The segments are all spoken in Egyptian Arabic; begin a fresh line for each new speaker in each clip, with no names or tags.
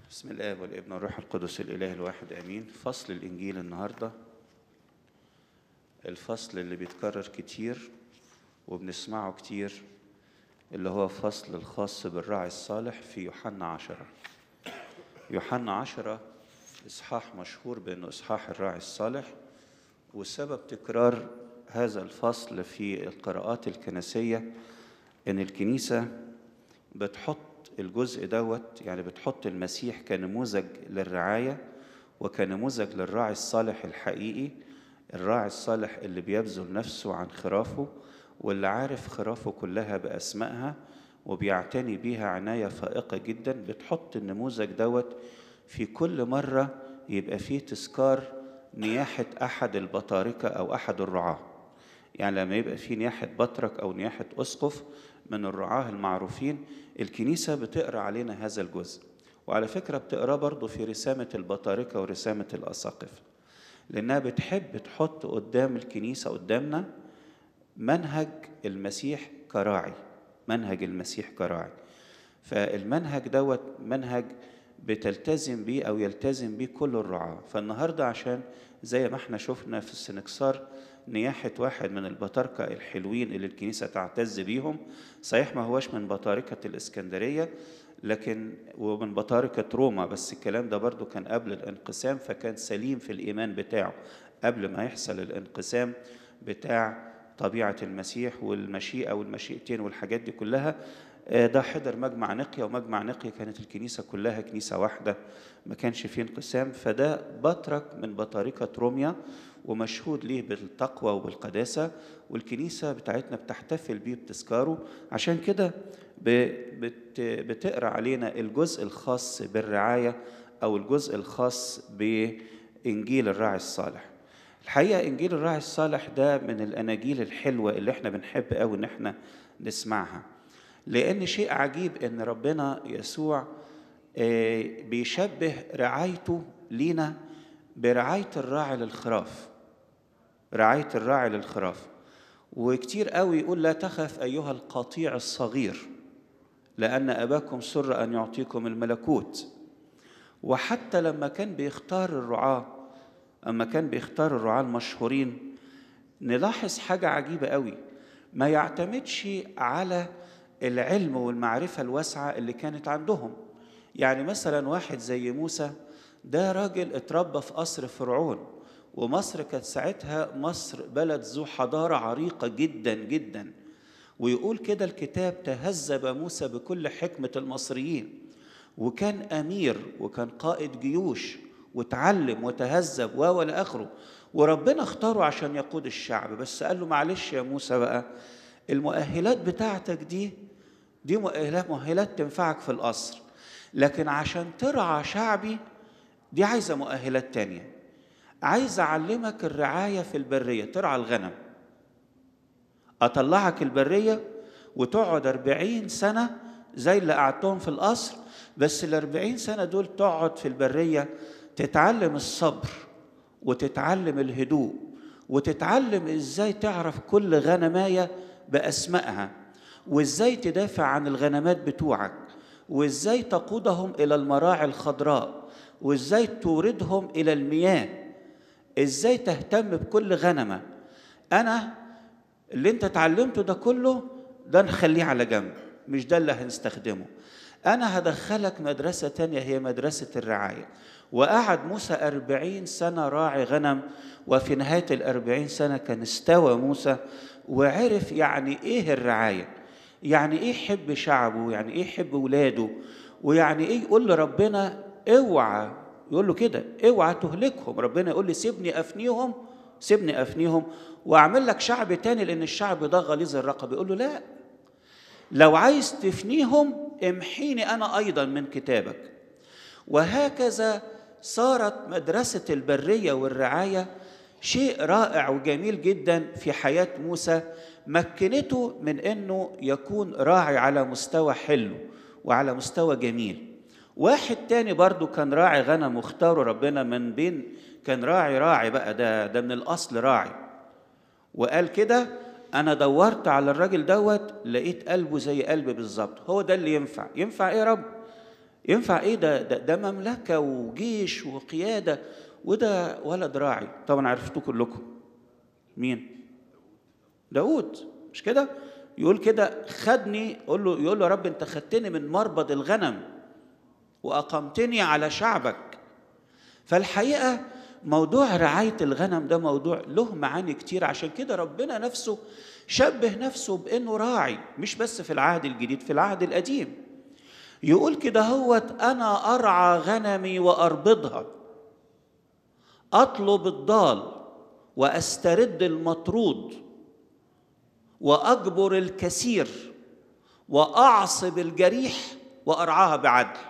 بسم الله والابن والروح القدس الاله الواحد امين فصل الانجيل النهارده الفصل اللي بيتكرر كتير وبنسمعه كتير اللي هو فصل الخاص بالراعي الصالح في يوحنا عشرة يوحنا عشرة إصحاح مشهور بأنه إصحاح الراعي الصالح وسبب تكرار هذا الفصل في القراءات الكنسية إن الكنيسة بتحط الجزء دوت يعني بتحط المسيح كنموذج للرعاية وكنموذج للراعي الصالح الحقيقي الراعي الصالح اللي بيبذل نفسه عن خرافه واللي عارف خرافه كلها بأسمائها وبيعتني بيها عناية فائقة جدا بتحط النموذج دوت في كل مرة يبقى فيه تذكار نياحة أحد البطاركة أو أحد الرعاة يعني لما يبقى في نياحة بطرك أو نياحة أسقف من الرعاة المعروفين الكنيسة بتقرأ علينا هذا الجزء وعلى فكرة بتقرأ برضه في رسامة البطاركة ورسامة الأساقفة لأنها بتحب تحط قدام الكنيسة قدامنا منهج المسيح كراعي منهج المسيح كراعي فالمنهج دوت منهج بتلتزم بيه أو يلتزم بيه كل الرعاة فالنهاردة عشان زي ما احنا شفنا في السنكسار نياحة واحد من البطاركة الحلوين اللي الكنيسة تعتز بيهم صحيح ما هوش من بطاركة الإسكندرية لكن ومن بطاركة روما بس الكلام ده برضو كان قبل الانقسام فكان سليم في الإيمان بتاعه قبل ما يحصل الانقسام بتاع طبيعة المسيح والمشيئة والمشيئتين والحاجات دي كلها ده حضر مجمع نقيا ومجمع نقيا كانت الكنيسة كلها كنيسة واحدة ما كانش فيه انقسام فده بطرك من بطاركة روميا ومشهود ليه بالتقوى وبالقداسة والكنيسة بتاعتنا بتحتفل بيه بتذكاره عشان كده بتقرأ علينا الجزء الخاص بالرعاية أو الجزء الخاص بإنجيل الراعي الصالح الحقيقة إنجيل الراعي الصالح ده من الأناجيل الحلوة اللي احنا بنحب قوي إن احنا نسمعها لأن شيء عجيب إن ربنا يسوع بيشبه رعايته لينا برعاية الراعي للخراف رعاية الراعي للخراف وكتير قوي يقول لا تخف أيها القطيع الصغير لأن أباكم سر أن يعطيكم الملكوت وحتى لما كان بيختار الرعاة أما كان بيختار الرعاة المشهورين نلاحظ حاجة عجيبة قوي ما يعتمدش على العلم والمعرفة الواسعة اللي كانت عندهم يعني مثلا واحد زي موسى ده راجل اتربى في قصر فرعون ومصر كانت ساعتها مصر بلد ذو حضارة عريقة جدا جدا ويقول كده الكتاب تهذب موسى بكل حكمة المصريين وكان أمير وكان قائد جيوش وتعلم وتهذب و إلى آخره وربنا اختاره عشان يقود الشعب بس قال له معلش يا موسى بقى المؤهلات بتاعتك دي دي مؤهلات مؤهلات تنفعك في القصر لكن عشان ترعى شعبي دي عايزة مؤهلات تانية عايز أعلمك الرعاية في البرية ترعى الغنم أطلعك البرية وتقعد أربعين سنة زي اللي قعدتهم في القصر بس الأربعين سنة دول تقعد في البرية تتعلم الصبر وتتعلم الهدوء وتتعلم ازاي تعرف كل غنماية بأسمائها وازاي تدافع عن الغنمات بتوعك وازاي تقودهم إلى المراعي الخضراء وازاي توردهم الى المياه ازاي تهتم بكل غنمه انا اللي انت اتعلمته ده كله ده نخليه على جنب مش ده اللي هنستخدمه انا هدخلك مدرسه تانية هي مدرسه الرعايه وقعد موسى أربعين سنة راعي غنم وفي نهاية الأربعين سنة كان استوى موسى وعرف يعني إيه الرعاية يعني إيه يحب شعبه يعني إيه يحب ولاده ويعني إيه يقول لربنا اوعى يقول له كده اوعى تهلكهم ربنا يقول لي سيبني افنيهم سيبني افنيهم واعمل لك شعب تاني لان الشعب ده غليظ الرقبه يقول له لا لو عايز تفنيهم امحيني انا ايضا من كتابك وهكذا صارت مدرسه البريه والرعايه شيء رائع وجميل جدا في حياه موسى مكنته من انه يكون راعي على مستوى حلو وعلى مستوى جميل واحد تاني برضو كان راعي غنم واختاره ربنا من بين كان راعي راعي بقى ده ده من الاصل راعي وقال كده انا دورت على الراجل دوت لقيت قلبه زي قلبي بالظبط هو ده اللي ينفع ينفع ايه يا رب ينفع ايه ده ده, ده مملكه وجيش وقياده وده ولد راعي طبعا عرفتوه كلكم مين داود مش كده يقول كده خدني يقول له يقول له يا رب انت خدتني من مربض الغنم واقمتني على شعبك فالحقيقه موضوع رعايه الغنم ده موضوع له معاني كتير عشان كده ربنا نفسه شبه نفسه بانه راعي مش بس في العهد الجديد في العهد القديم يقول كده هوت انا ارعى غنمي واربضها اطلب الضال واسترد المطرود واجبر الكثير واعصب الجريح وارعاها بعدل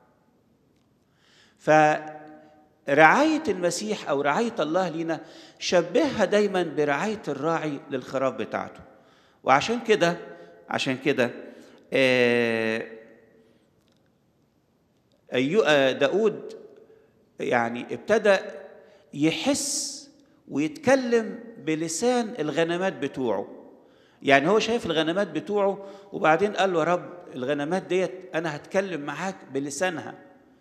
فرعايه المسيح او رعايه الله لينا شبهها دايما برعايه الراعي للخراف بتاعته وعشان كده عشان كده آه داود يعني ابتدى يحس ويتكلم بلسان الغنمات بتوعه يعني هو شايف الغنمات بتوعه وبعدين قال له يا رب الغنمات ديت انا هتكلم معاك بلسانها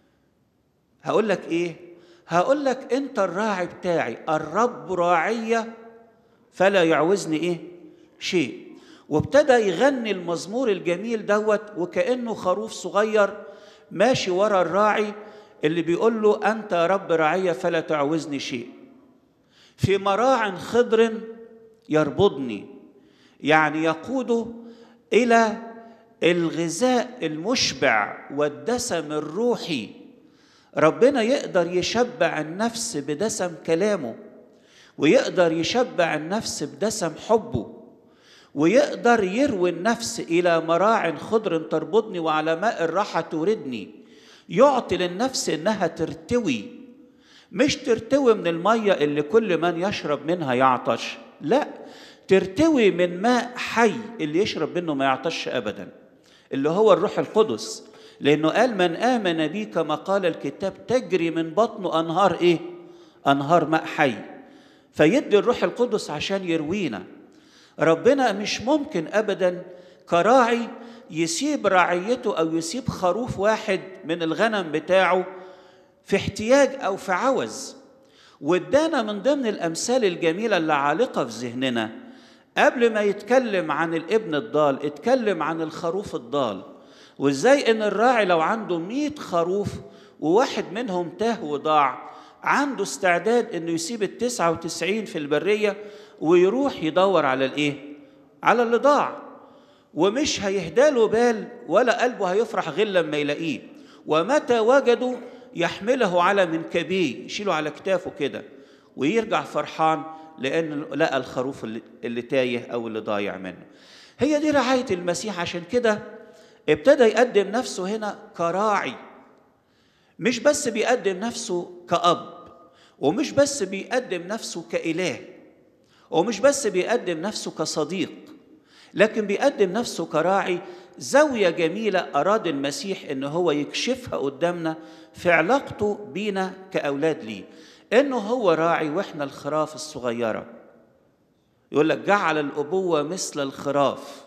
هقول لك ايه هقول لك انت الراعي بتاعي الرب راعية فلا يعوزني ايه شيء وابتدى يغني المزمور الجميل دوت وكأنه خروف صغير ماشي ورا الراعي اللي بيقول له أنت يا رب راعية فلا تعوزني شيء في مراع خضر يربضني يعني يقوده إلى الغذاء المشبع والدسم الروحي ربنا يقدر يشبع النفس بدسم كلامه ويقدر يشبع النفس بدسم حبه ويقدر يروي النفس إلى مراع خضر تربطني وعلى ماء الراحة توردني يعطي للنفس إنها ترتوي مش ترتوي من المية اللي كل من يشرب منها يعطش لا ترتوي من ماء حي اللي يشرب منه ما يعطش أبدا اللي هو الروح القدس لأنه قال من آمن بي كما قال الكتاب تجري من بطنه أنهار إيه؟ أنهار ماء حي فيدي الروح القدس عشان يروينا ربنا مش ممكن ابدا كراعي يسيب رعيته او يسيب خروف واحد من الغنم بتاعه في احتياج او في عوز وادانا من ضمن الامثال الجميله اللي عالقه في ذهننا قبل ما يتكلم عن الابن الضال اتكلم عن الخروف الضال وازاي ان الراعي لو عنده مئة خروف وواحد منهم تاه وضاع عنده استعداد انه يسيب التسعة وتسعين في البرية ويروح يدور على الايه على اللي ضاع ومش هيهداله بال ولا قلبه هيفرح غير لما يلاقيه ومتى وجدوا يحمله على منكبيه يشيله على كتافه كده ويرجع فرحان لان لقى الخروف اللي, اللي تايه او اللي ضايع منه هي دي رعايه المسيح عشان كده ابتدى يقدم نفسه هنا كراعي مش بس بيقدم نفسه كأب ومش بس بيقدم نفسه كإله ومش بس بيقدم نفسه كصديق لكن بيقدم نفسه كراعي زاوية جميلة أراد المسيح إن هو يكشفها قدامنا في علاقته بينا كأولاد ليه إنه هو راعي وإحنا الخراف الصغيرة يقول لك جعل الأبوة مثل الخراف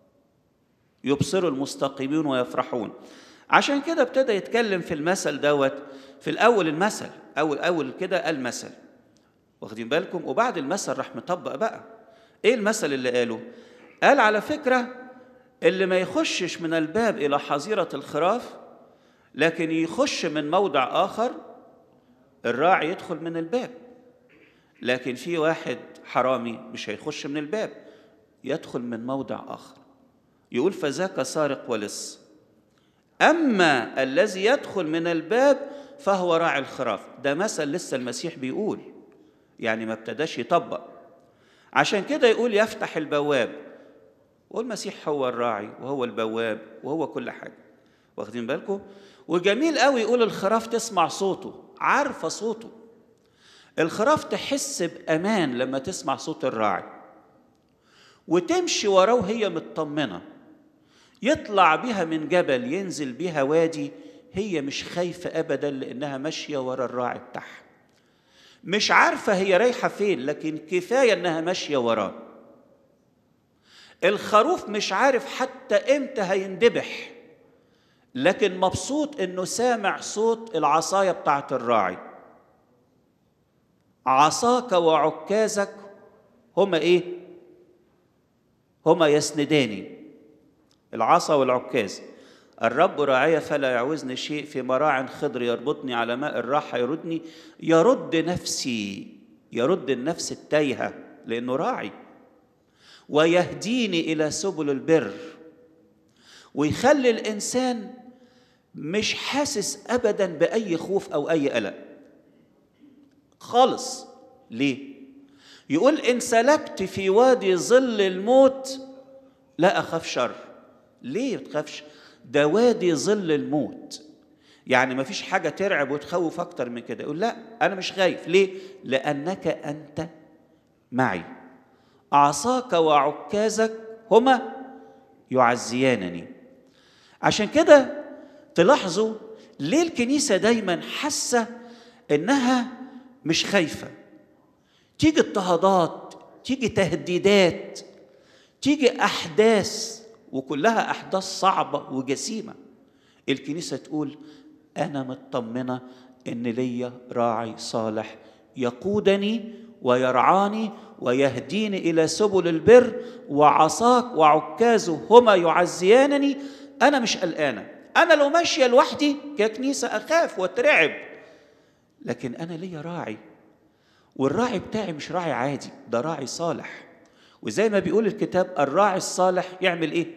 يبصر المستقيمون ويفرحون عشان كده ابتدى يتكلم في المثل دوت في الأول المثل أول أول كده قال مثل واخدين بالكم وبعد المثل راح مطبق بقى ايه المثل اللي قاله قال على فكره اللي ما يخشش من الباب الى حظيره الخراف لكن يخش من موضع اخر الراعي يدخل من الباب لكن في واحد حرامي مش هيخش من الباب يدخل من موضع اخر يقول فذاك سارق ولص اما الذي يدخل من الباب فهو راعي الخراف ده مثل لسه المسيح بيقول يعني ما ابتداش يطبق عشان كده يقول يفتح البواب والمسيح هو الراعي وهو البواب وهو كل حاجه واخدين بالكم وجميل قوي يقول الخراف تسمع صوته عارفه صوته الخراف تحس بامان لما تسمع صوت الراعي وتمشي وراه وهي مطمنه يطلع بها من جبل ينزل بها وادي هي مش خايفه ابدا لانها ماشيه ورا الراعي بتاعها مش عارفه هي رايحه فين لكن كفايه انها ماشيه وراه الخروف مش عارف حتى امتى هيندبح لكن مبسوط انه سامع صوت العصايه بتاعت الراعي عصاك وعكازك هما ايه هما يسنداني العصا والعكاز الرب راعي فلا يعوزني شيء في مراع خضر يربطني على ماء الراحة يردني يرد نفسي يرد النفس التايهة لأنه راعي ويهديني إلى سبل البر ويخلي الإنسان مش حاسس أبدا بأي خوف أو أي قلق خالص ليه؟ يقول إن سلكت في وادي ظل الموت لا أخاف شر ليه ما تخافش؟ ده وادي ظل الموت يعني ما فيش حاجة ترعب وتخوف أكتر من كده يقول لا أنا مش خايف ليه؟ لأنك أنت معي عصاك وعكازك هما يعزيانني عشان كده تلاحظوا ليه الكنيسة دايما حاسة إنها مش خايفة تيجي اضطهادات تيجي تهديدات تيجي أحداث وكلها أحداث صعبة وجسيمة الكنيسة تقول أنا مطمنة إن ليا راعي صالح يقودني ويرعاني ويهديني إلى سبل البر وعصاك وعكازه هما يعزيانني أنا مش قلقانة أنا لو ماشية لوحدي ككنيسة أخاف واترعب لكن أنا ليا راعي والراعي بتاعي مش راعي عادي ده راعي صالح وزي ما بيقول الكتاب الراعي الصالح يعمل ايه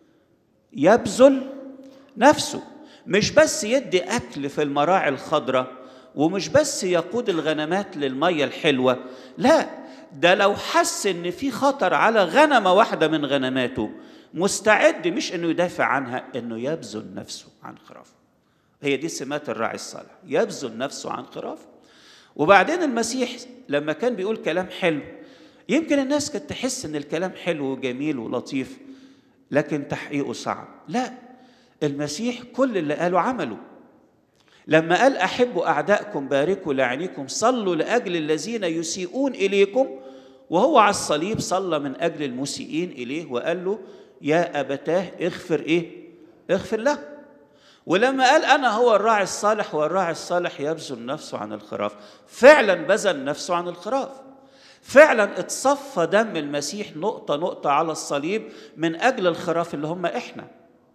يبذل نفسه مش بس يدي اكل في المراعي الخضراء ومش بس يقود الغنمات للميه الحلوه لا ده لو حس ان في خطر على غنمه واحده من غنماته مستعد مش انه يدافع عنها انه يبذل نفسه عن خرافه هي دي سمات الراعي الصالح يبذل نفسه عن خرافه وبعدين المسيح لما كان بيقول كلام حلو يمكن الناس كانت تحس ان الكلام حلو وجميل ولطيف لكن تحقيقه صعب لا المسيح كل اللي قاله عمله لما قال احبوا اعدائكم باركوا لعينيكم صلوا لاجل الذين يسيئون اليكم وهو على الصليب صلى من اجل المسيئين اليه وقال له يا ابتاه اغفر ايه اغفر له ولما قال انا هو الراعي الصالح والراعي الصالح يبذل نفسه عن الخراف فعلا بذل نفسه عن الخراف فعلا اتصفى دم المسيح نقطة نقطة على الصليب من أجل الخراف اللي هم إحنا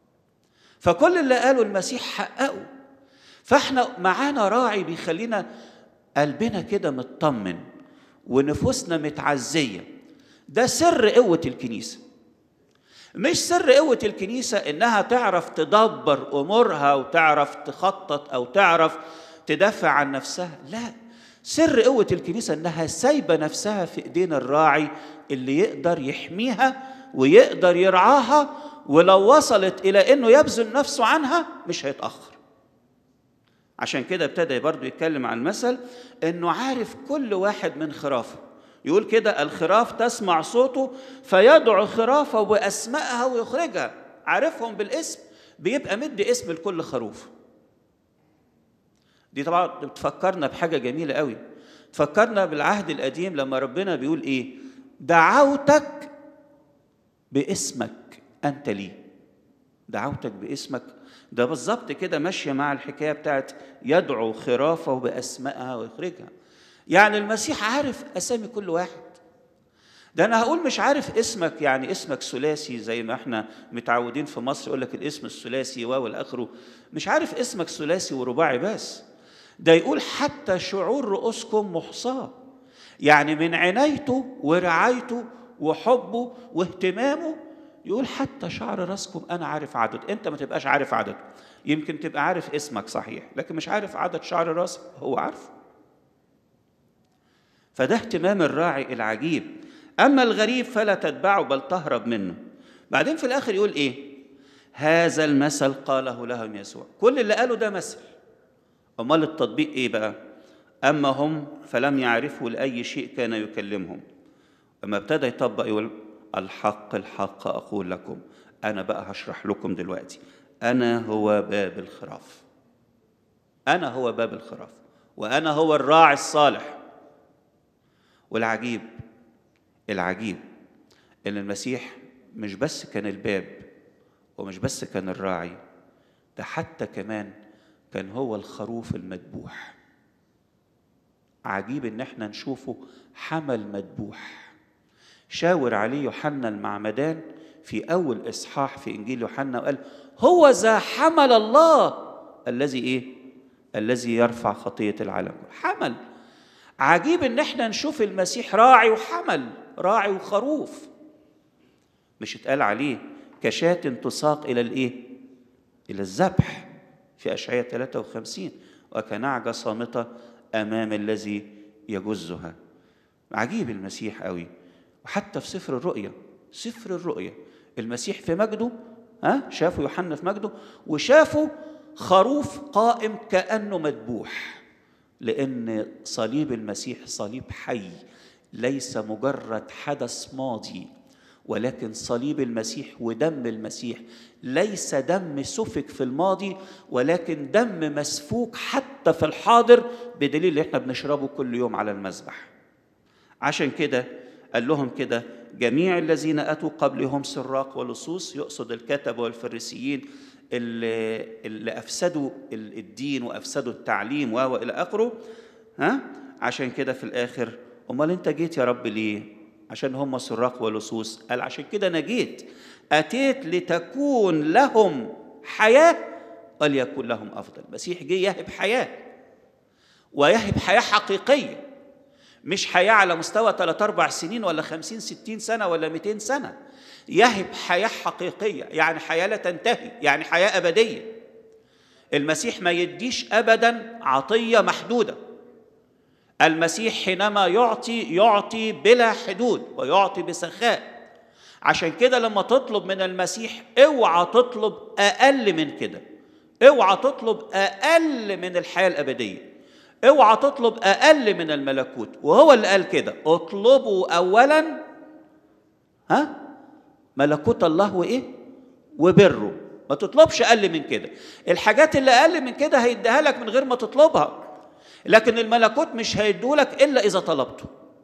فكل اللي قاله المسيح حققه فإحنا معانا راعي بيخلينا قلبنا كده مطمن ونفوسنا متعزية ده سر قوة الكنيسة مش سر قوة الكنيسة إنها تعرف تدبر أمورها وتعرف تخطط أو تعرف تدافع عن نفسها لا سر قوة الكنيسة إنها سايبة نفسها في إيدين الراعي اللي يقدر يحميها ويقدر يرعاها ولو وصلت إلى إنه يبذل نفسه عنها مش هيتأخر عشان كده ابتدى برضه يتكلم عن المثل إنه عارف كل واحد من خرافه يقول كده الخراف تسمع صوته فيدعو خرافه بأسمائها ويخرجها عارفهم بالاسم بيبقى مدي اسم لكل خروف دي طبعا بتفكرنا بحاجة جميلة قوي تفكرنا بالعهد القديم لما ربنا بيقول ايه دعوتك باسمك انت لي دعوتك باسمك ده بالظبط كده ماشيه مع الحكايه بتاعت يدعو خرافه باسمائها ويخرجها يعني المسيح عارف اسامي كل واحد ده انا هقول مش عارف اسمك يعني اسمك ثلاثي زي ما احنا متعودين في مصر يقول لك الاسم الثلاثي واو الاخره مش عارف اسمك ثلاثي ورباعي بس ده يقول حتى شعور رؤوسكم محصاه يعني من عنايته ورعايته وحبه واهتمامه يقول حتى شعر راسكم انا عارف عدد انت ما تبقاش عارف عدد يمكن تبقى عارف اسمك صحيح لكن مش عارف عدد شعر راسك هو عارفه فده اهتمام الراعي العجيب اما الغريب فلا تتبعه بل تهرب منه بعدين في الاخر يقول ايه هذا المثل قاله لهم يسوع كل اللي قاله ده مثل امال التطبيق ايه بقى اما هم فلم يعرفوا لاي شيء كان يكلمهم اما ابتدى يطبق يقول الحق الحق اقول لكم انا بقى هشرح لكم دلوقتي انا هو باب الخراف انا هو باب الخراف وانا هو الراعي الصالح والعجيب العجيب ان المسيح مش بس كان الباب ومش بس كان الراعي ده حتى كمان كان هو الخروف المذبوح عجيب ان احنا نشوفه حمل مذبوح شاور عليه يوحنا المعمدان في اول اصحاح في انجيل يوحنا وقال هو ذا حمل الله الذي ايه الذي يرفع خطيه العالم حمل عجيب ان احنا نشوف المسيح راعي وحمل راعي وخروف مش اتقال عليه كشاة تساق الى الايه الى الذبح في اشعياء 53 وكنعجه صامته امام الذي يجزها عجيب المسيح قوي وحتى في سفر الرؤيا سفر الرؤيا المسيح في مجده ها شافوا يوحنا في مجده وشافوا خروف قائم كانه مذبوح لان صليب المسيح صليب حي ليس مجرد حدث ماضي ولكن صليب المسيح ودم المسيح ليس دم سفك في الماضي ولكن دم مسفوك حتى في الحاضر بدليل اللي احنا بنشربه كل يوم على المذبح عشان كده قال لهم كده جميع الذين اتوا قبلهم سراق ولصوص يقصد الكتبه والفريسيين اللي, اللي افسدوا الدين وافسدوا التعليم والى اخره ها عشان كده في الاخر امال انت جيت يا رب ليه عشان هم سراق ولصوص قال عشان كده انا جيت اتيت لتكون لهم حياه وليكن لهم افضل المسيح جه يهب حياه ويهب حياه حقيقيه مش حياه على مستوى 3 4 سنين ولا 50 60 سنه ولا 200 سنه يهب حياه حقيقيه يعني حياه لا تنتهي يعني حياه ابديه المسيح ما يديش ابدا عطيه محدوده المسيح حينما يعطي يعطي بلا حدود ويعطي بسخاء عشان كده لما تطلب من المسيح اوعى تطلب اقل من كده اوعى تطلب اقل من الحياه الابديه اوعى تطلب اقل من الملكوت وهو اللي قال كده اطلبوا اولا ها ملكوت الله وايه وبره ما تطلبش اقل من كده الحاجات اللي اقل من كده هيديها لك من غير ما تطلبها لكن الملكوت مش هيدولك الا اذا طلبته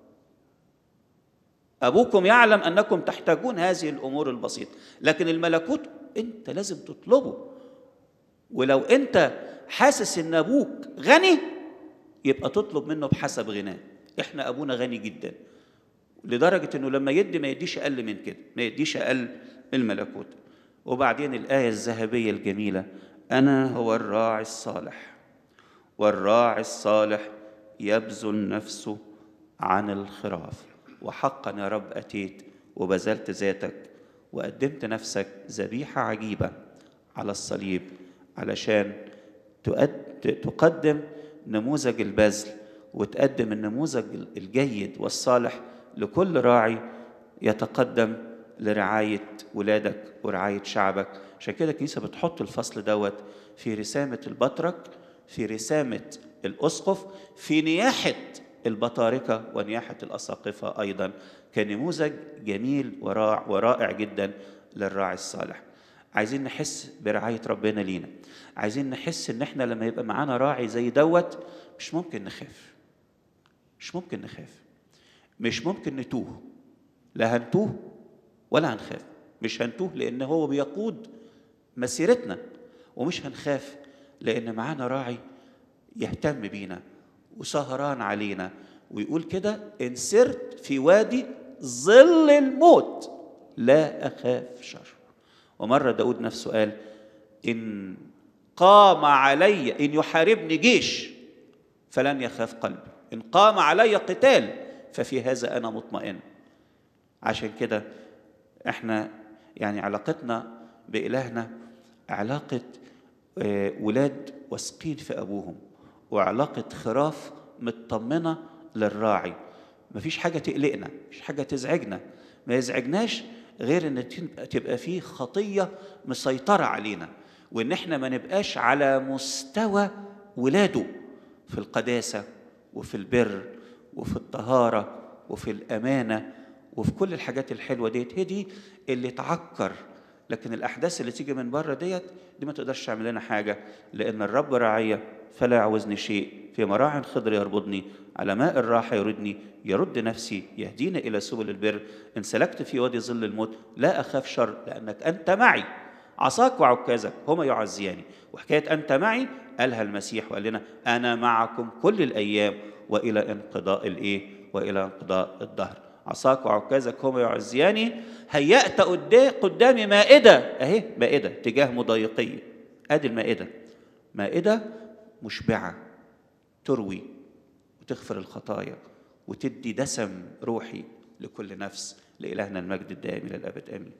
ابوكم يعلم انكم تحتاجون هذه الامور البسيطه لكن الملكوت انت لازم تطلبه ولو انت حاسس ان ابوك غني يبقى تطلب منه بحسب غناه احنا ابونا غني جدا لدرجه انه لما يدي ما يديش اقل من كده ما يديش اقل من الملكوت وبعدين الايه الذهبيه الجميله انا هو الراعي الصالح والراعي الصالح يبذل نفسه عن الخراف وحقا يا رب اتيت وبذلت ذاتك وقدمت نفسك ذبيحه عجيبه على الصليب علشان تقدم نموذج البذل وتقدم النموذج الجيد والصالح لكل راعي يتقدم لرعايه ولادك ورعايه شعبك عشان كده الكنيسه بتحط الفصل دوت في رسامه البطرك في رسامة الأسقف في نياحة البطاركة ونياحة الأساقفة أيضا كنموذج جميل ورائع, ورائع جدا للراعي الصالح عايزين نحس برعاية ربنا لينا عايزين نحس ان احنا لما يبقى معانا راعي زي دوت مش ممكن نخاف مش ممكن نخاف مش ممكن نتوه لا هنتوه ولا هنخاف مش هنتوه لان هو بيقود مسيرتنا ومش هنخاف لأن معانا راعي يهتم بينا وسهران علينا ويقول كده إن سرت في وادي ظل الموت لا أخاف شر ومرة داود نفسه قال إن قام علي إن يحاربني جيش فلن يخاف قلبي إن قام علي قتال ففي هذا أنا مطمئن عشان كده احنا يعني علاقتنا بإلهنا علاقة ولاد واثقين في ابوهم وعلاقه خراف مطمنه للراعي مفيش حاجه تقلقنا مفيش حاجه تزعجنا ما يزعجناش غير ان تبقى فيه خطيه مسيطره علينا وان احنا ما نبقاش على مستوى ولاده في القداسه وفي البر وفي الطهاره وفي الامانه وفي كل الحاجات الحلوه ديت هي دي اللي تعكر لكن الاحداث اللي تيجي من بره ديت دي ما تقدرش تعمل لنا حاجه لان الرب راعيه فلا يعوزني شيء في مراع خضر يربضني على ماء الراحه يردني يرد نفسي يهدينا الى سبل البر ان سلكت في وادي ظل الموت لا اخاف شر لانك انت معي عصاك وعكازك هما يعزياني وحكايه انت معي قالها المسيح وقال لنا انا معكم كل الايام والى انقضاء الايه والى انقضاء الدهر عصاك وعكازك هما يعزياني هيأت قدامي مائدة أهي مائدة تجاه مضايقية أدي المائدة مائدة مشبعة تروي وتغفر الخطايا وتدي دسم روحي لكل نفس لإلهنا المجد الدائم إلى الأبد آمين